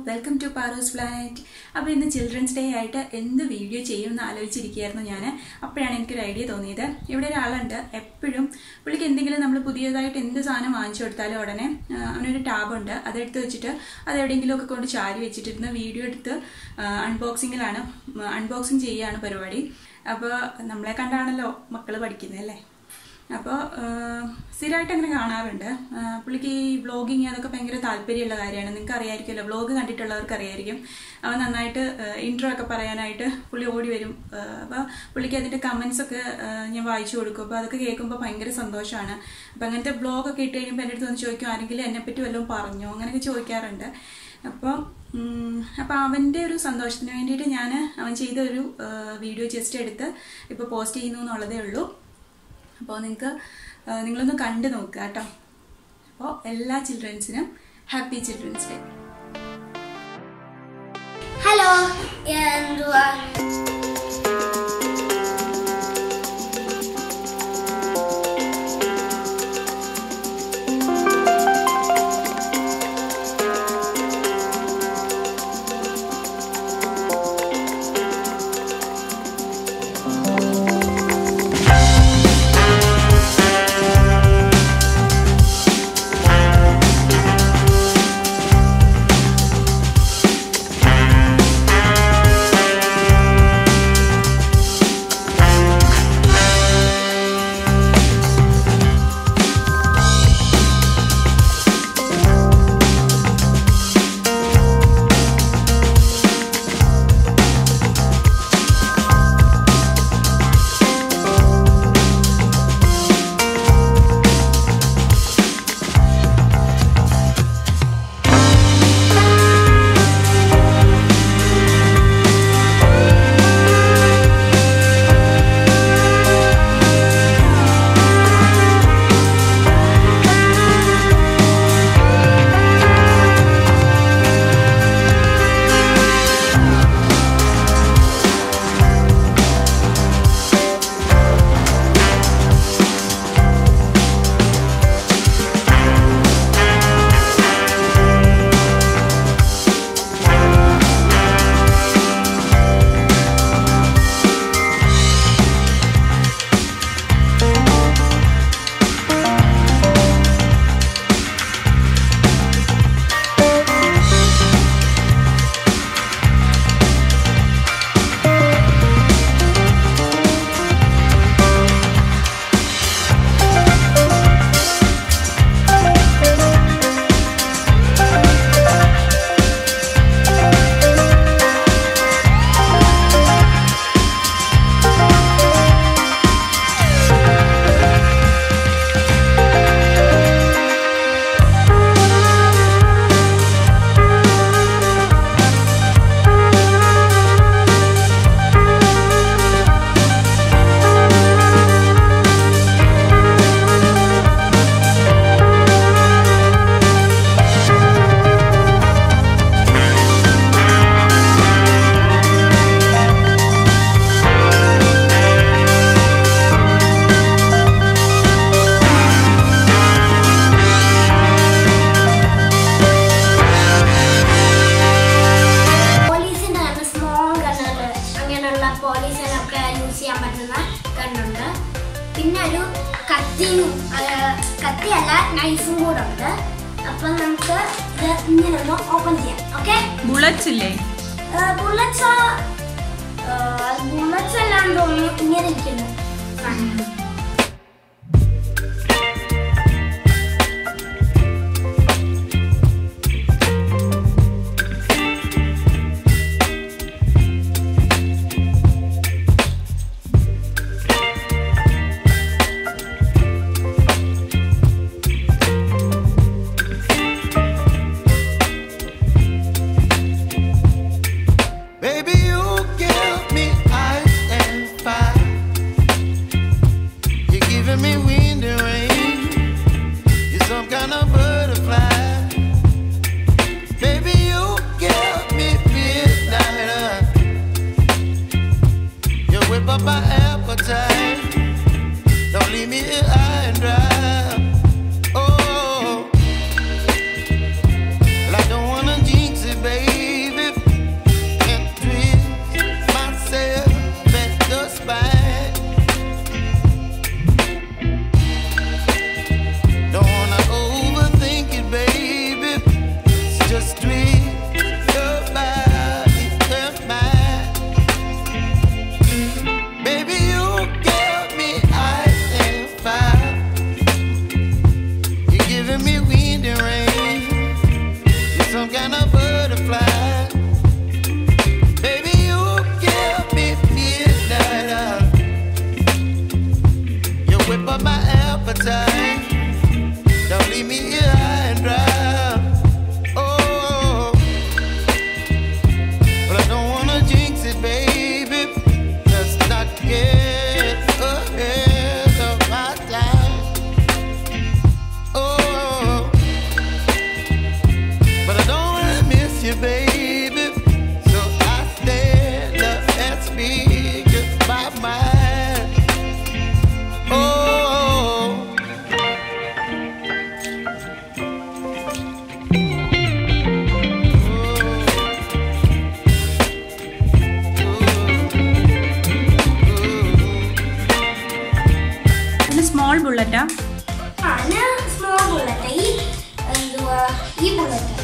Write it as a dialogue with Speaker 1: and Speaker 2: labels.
Speaker 1: Welcome to പാറോസ് flat അപ്പോൾ ഇന്ന് children's day ആയിട്ട് എന്ത് വീഡിയോ ചെയ്യുമെന്ന് ആലോചിച്ചിരിക്കുകയായിരുന്നു ഞാൻ അപ്പോഴാണ് എനിക്കൊരു ഐഡിയ തോന്നിയത് ഇവിടെ ഒരാളുണ്ട് എപ്പോഴും പുള്ളിക്ക് എന്തെങ്കിലും നമ്മൾ പുതിയതായിട്ട് എന്ത് സാധനം വാങ്ങിച്ചു കൊടുത്താലും ഉടനെ ആ, അവനൊരു ടാബുണ്ട് അതെടുത്ത് വെച്ചിട്ട് അത് എവിടെയെങ്കിലും ഒക്കെ കൊണ്ട് ചാരി വെച്ചിട്ടിരുന്ന് വീഡിയോ എടുത്ത് അൺബോക്സിങ്ങിലാണ് അൺബോക്സിങ് ചെയ്യുകയാണ് പരിപാടി അപ്പോൾ നമ്മളെ കണ്ടാണല്ലോ മക്കൾ പഠിക്കുന്നത് അല്ലേ അപ്പോൾ സ്ഥിരമായിട്ട് അങ്ങനെ കാണാറുണ്ട് ആ, പുള്ളിക്ക് ഈ വ്ളോഗിങ് അതൊക്കെ ഭയങ്കര താല്പര്യമുള്ള കാര്യമാണ് നിങ്ങൾക്ക് അറിയായിരിക്കുമല്ലോ വ്ളോഗ് കണ്ടിട്ടുള്ളവർക്ക് അറിയായിരിക്കും അവൻ നന്നായിട്ട് ഇൻട്രോ ഒക്കെ പറയാനായിട്ട് പുള്ളി ഓടി വരും അപ്പോൾ പുള്ളിക്ക് അതിൻ്റെ കമൻസ് ഒക്കെ ആ, ഞാൻ വായിച്ചു കൊടുക്കും അപ്പോൾ അതൊക്കെ കേൾക്കുമ്പോൾ ഭയങ്കര സന്തോഷമാണ് അപ്പോൾ അങ്ങനത്തെ വ്ളോഗ് ഒക്കെ ഇട്ട് കഴിയുമ്പോൾ എൻ്റെ അടുത്ത് വന്ന് ചോദിക്കും ആരെങ്കിലും എന്നെപ്പറ്റി വല്ലതും പറഞ്ഞോ അങ്ങനെയൊക്കെ ചോദിക്കാറുണ്ട് അപ്പോൾ അപ്പോൾ അവൻ്റെ ഒരു സന്തോഷത്തിന് വേണ്ടിയിട്ട് ഞാൻ അവൻ ചെയ്ത ഒരു വീഡിയോ ജസ്റ്റ് എടുത്ത് ഇപ്പോൾ പോസ്റ്റ് ചെയ്യുന്നു എന്നുള്ളതേ ഉള്ളൂ അപ്പോൾ നിങ്ങൾക്ക് നിങ്ങളൊന്ന് കണ്ടു നോക്കുക കേട്ടോ അപ്പോൾ എല്ലാ ചിൽഡ്രൻസിനും ഹാപ്പി ചിൽഡ്രൻസ് ഡേ
Speaker 2: ഹലോ എന്തുവാ പോലീസിന്റെ കണ്ണ് സ്മോൾ കണ്ണുകൾ അങ്ങനെയുള്ള പോലീസിനൊക്കെ യൂസ് ചെയ്യാൻ പറ്റുന്ന കണ്ണുണ്ട് പിന്നെ ഒരു കത്തിയും ആ, കത്തിയല്ല നൈഫും കൂടെ ഉണ്ട് അപ്പൊ നമുക്ക് ഇത് ഇങ്ങനെ ഒന്ന് ഓപ്പൺ ചെയ്യാം ഓക്കെ
Speaker 1: ബുള്ളറ്റ്സ് ഇല്ലേ
Speaker 2: ബുള്ളറ്റ്സ് ബുള്ളറ്റ്സ് എല്ലാം തോന്നുന്നു ഇങ്ങനെ ഇരിക്കുന്നു
Speaker 3: Baby, you give me ice and fire. You're giving me wind and rain. You're some kind of butterfly. Baby, you give me midnight. You whip up my appetite. Don't leave me here high and dry. Oh, well, I don't wanna jinx it, baby.
Speaker 1: Small ബുള്ളറ്റാ
Speaker 2: ആണ് small bullet ഈ എന്തുവാ ഈ bullet